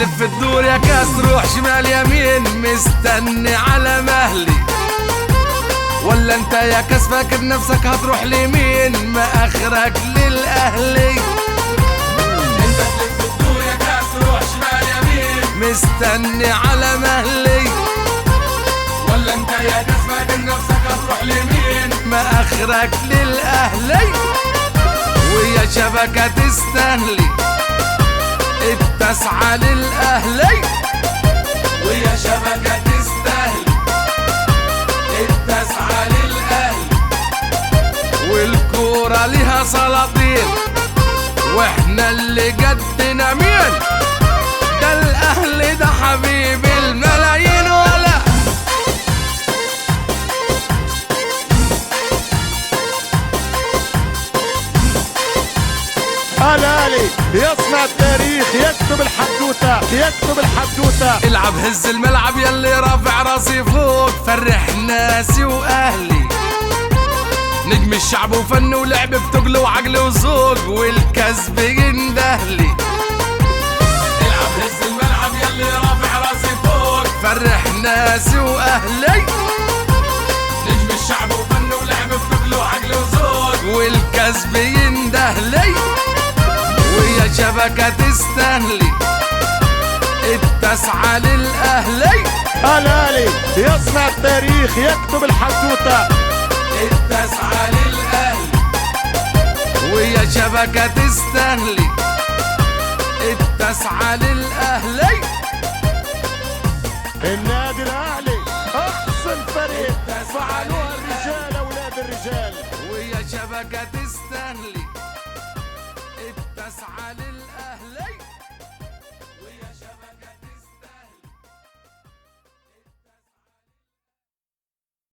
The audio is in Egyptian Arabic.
تلف الدور يا كاس روح شمال يمين مستني على مهلي ولا انت يا كاس فاكر نفسك هتروح لمين ما اخرك للاهلي انت تلف الدور يا كاس روح شمال يمين مستني على مهلي ولا انت يا كاس فاكر نفسك هتروح لمين ما اخرك للاهلي ويا شبكة تستهلي التسعة للأهلي ويا شبكة تستهلي التسعة للأهلي والكورة لها سلاطين واحنا اللي قدنا مين ده الأهلي ده حبيب الملايين ولا الالي يصنع التاريخ يكتب الحدوته يكتب الحدوته العب هز الملعب يلي رافع راسي فوق فرح ناسي واهلي نجم الشعب وفن ولعب بتقل وعقل وذوق والكسب يندهلي العب هز الملعب يلي رافع راسي فوق فرح ناسي واهلي نجم الشعب وفن ولعب بتقل وعقل وذوق والكسب يندهلي ويا شبكة تستهلي التسعة للأهلي الالي يصنع التاريخ يكتب الحدوته التسعة للأهلي ويا شبكة تستهلي التسعة للأهلي النادي الاهلي احسن فريق فعلوها الرجال اولاد الرجال ويا شبكة تستهلي التسعة للأهلي